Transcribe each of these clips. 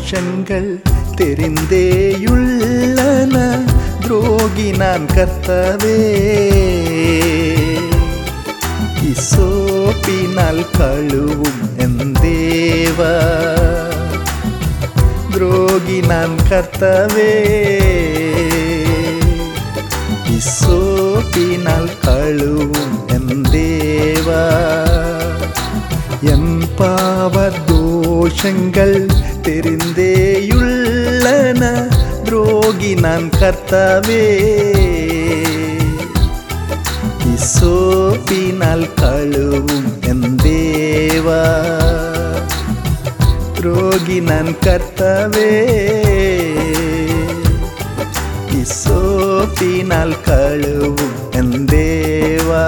தோஷங்கள் தெரிந்தேயுள்ளன துரோகி நான் கர்த்தவே இசோப்பினால் கழுவும் என் தேவா துரோகி நான் கர்த்தவே இசோப்பினால் கழுவும் என் தேவா என் பாவ தோஷங்கள் தெரிந்தேயுள்ளன துரோகி நான் கர்த்தவே இசோப்பினால் கழுவும் என் தேவா துரோகி நான் கர்த்தவே இசோப்பினால் கழுவும் என் தேவா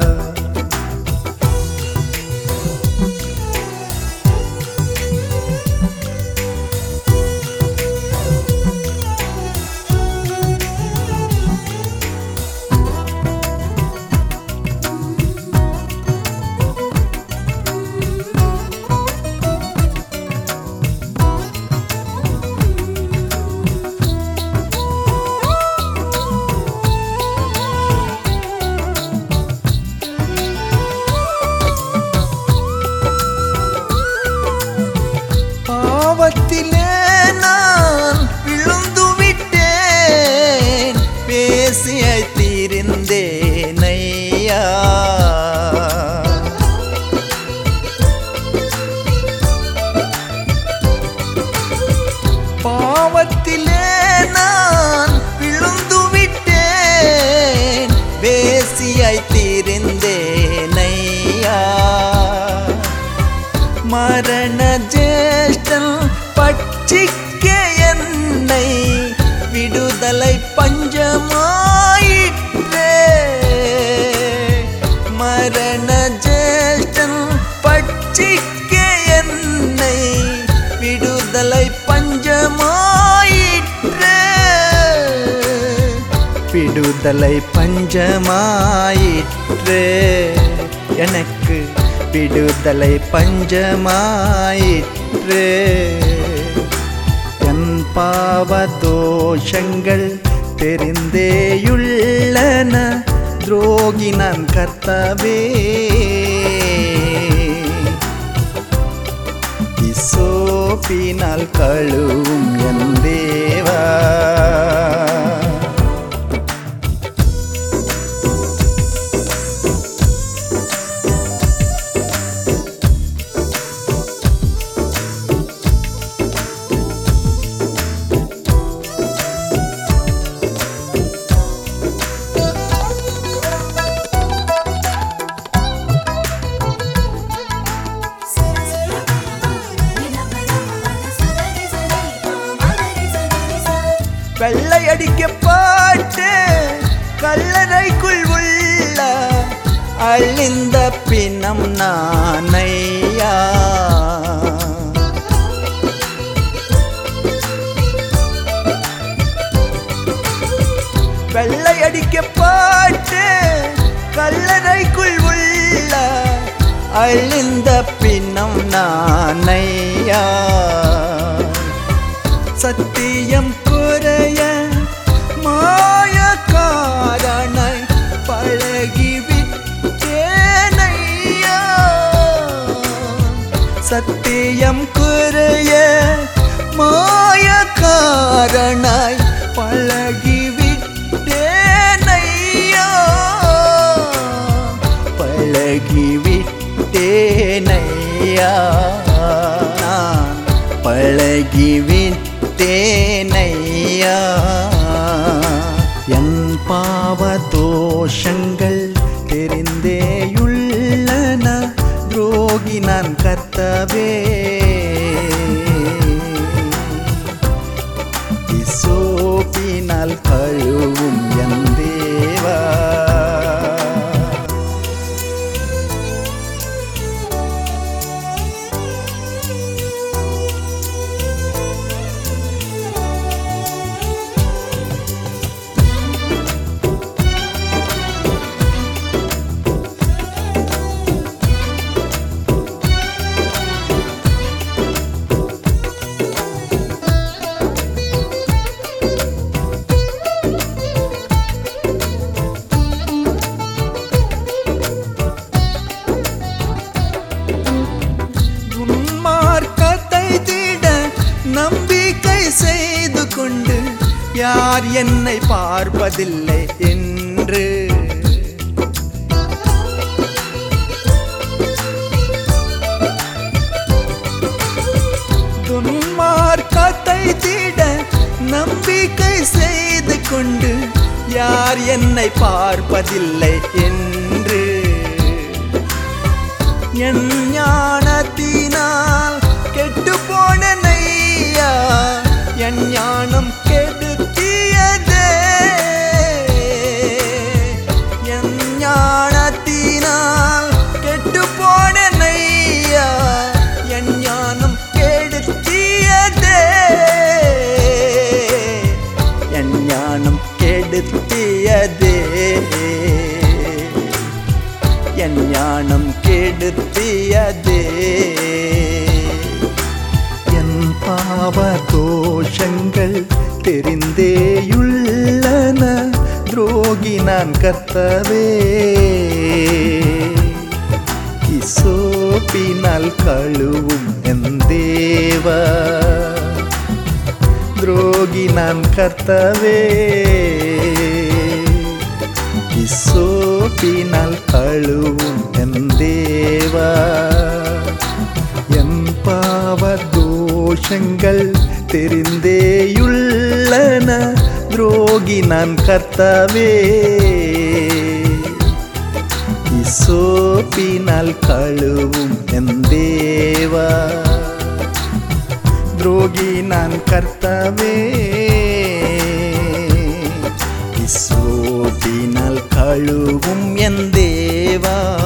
பாவத்திலே நான் விழுந்து விட்டேன் பேசிய தீர்ந்தேன் ஐயா பாவத்திலே நான் விழுந்து விட்டேன் பேசியாய் தீர்ந்தேன் ஐயா மரண ஜேஷ்டன் பட்சிக்க என்னை விடுதலை பஞ்சமாயிற்றே மரண ஜேஷ்டன் பட்சிக்க என்னை விடுதலை பஞ்சமாயிற்றே விடுதலை பஞ்சமாயிற்றே எனக்கு விடுதலை பஞ்சமாயிற்றே என் பாவ தோஷங்கள் தெரிந்தேயுள்ளன துரோகி நான் கர்த்தவே இசோப்பினால் கழுவும் என் தேவா வெள்ளையடிக்கப்பட்டு கல்லறைக்குள் உள்ள அழிந்த பிணம் நானையா வெள்ளையடிக்கப்பட்டு கல்லறைக்குள் உள்ள அழிந்த பிணம் நானையா சத்தியம் குறைய மாயக்காரனாய் பழகிவிட்டேனையா சத்தியம் குறைய மாயக்காரனாய் பழகிவிட்டேனையா பழகிவிட்டேனையா நான் பழகிவிட்டேனையா என் பாவ தோஷங்கள் தெரிந்தேயுள்ளன துரோகி நான் கர்த்தவே இசோப்பினால் கழுவும் என் தேவா யார் என்னை பார்ப்பதில்லை என்று துன்மார்க்கத்தை தீட நம்பிக்கை செய்து கொண்டு யார் என்னை பார்ப்பதில்லை என்று என் ஞானத்தினால் கெட்டு போன நையா என் ஞானம் கெடுத்தியதே என் ஞானத்தினால் கெட்டு போன நையா என் ஞானம் கெடுத்தியதே என் ஞானம் கெடுத்தியதே என் ஞானம் கெடுத்தியதே என் பாவ தோஷங்கள் தெரிந்தேயுள்ளன துரோகி நான் கர்த்தவே இசோப்பினால் கழுவும் என் தேவா துரோகி நான் கர்த்தவே இசோப்பினால் கழுவும் என் தேவா என் பாவ தோஷங்கள் தெரிந்தேயுள்ளன துரோகி நான் கர்த்தவே இசோப்பினால் கழுவும் என் தேவா துரோகி நான் கர்த்தவே இசோப்பினால் கழுவும் என் தேவா